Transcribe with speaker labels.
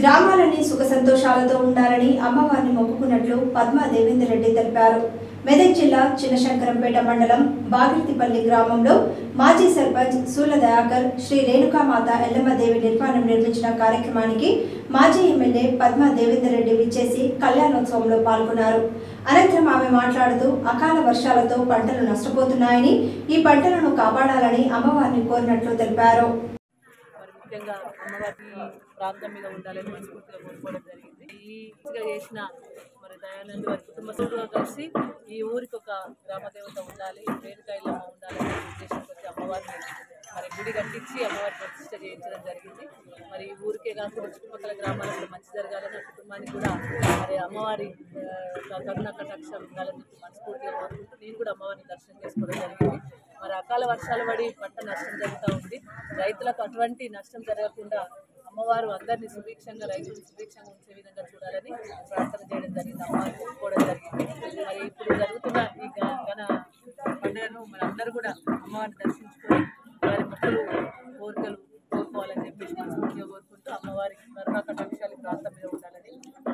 Speaker 1: గ్రామాలని సుఖ సంతోషాలతో ఉండాలని అమ్మవారిని మొక్కుకున్నట్లు పద్మా దేవేందర్ రెడ్డి తెలిపారు మెదక్ జిల్లా చిన్నశంకరంపేట మండలం బాగిర్తిపల్లి గ్రామంలో మాజీ సర్పంచ్ సూల దయాకర్ శ్రీ రేణుకామాత ఎల్లమ్మదేవి నిర్మాణం నిర్మించిన కార్యక్రమానికి మాజీ ఎమ్మెల్యే పద్మా దేవేందర్ రెడ్డి విచ్చేసి కళ్యాణోత్సవంలో పాల్గొన్నారు అనంతరం ఆమె మాట్లాడుతూ అకాల వర్షాలతో పంటలు నష్టపోతున్నాయని ఈ పంటలను కాపాడాలని అమ్మవారిని కోరినట్లు తెలిపారు
Speaker 2: మరి ముఖ్యంగా అమ్మవారి ప్రాంతం మీద ఉండాలని మనస్ఫూర్తిగా కోరుకోవడం జరిగింది ఈ ఇదిగా చేసిన మరి దయానంద్ వారి కుటుంబ సభ్యులుగా కలిసి ఈ ఊరికి ఒక గ్రామదేవత ఉండాలి రేణుకాయలమ్మ ఉండాలనే ఉద్దేశంతో వచ్చి అమ్మవారిని మరి గుడి కట్టించి అమ్మవారి ప్రతిష్ట చేయించడం జరిగింది మరి ఈ ఊరికే కాకుండా చుట్టుపక్కల గ్రామాలకు కూడా మంచి జరగాలని ఆ కుటుంబానికి కూడా మరి అమ్మవారి ఆ, కరుణ కటాక్షం ఉండాలని చెప్పి మనస్ఫూర్తిగా కోరుకుంటూ నేను కూడా అమ్మవారిని దర్శనం చేసుకోవడం జరిగింది మరి అకాల వర్షాలు పడి పంట నష్టం జరుగుతూ ఉంది రైతులకు అటువంటి నష్టం జరగకుండా అమ్మవారు అందరినీ సుభిక్షంగా రైతులు సుభిక్షంగా ఉంచే విధంగా చూడాలని ప్రార్థన చేయడం జరిగింది అమ్మవారిని ఒప్పుకోవడం జరిగింది మరి ఇప్పుడు జరుగుతున్న ఈ గ- ఘన పండుగను మన అందరూ కూడా అమ్మవారిని దర్శించుకొని వారి మొక్కలు కోరికలు కోరుకోవాలని చెప్పేసి మనస్ఫూర్తిగా కోరుకుంటూ అమ్మవారి కరుణా కటాక్షాలు ప్రాంతం మీద ఉండాలని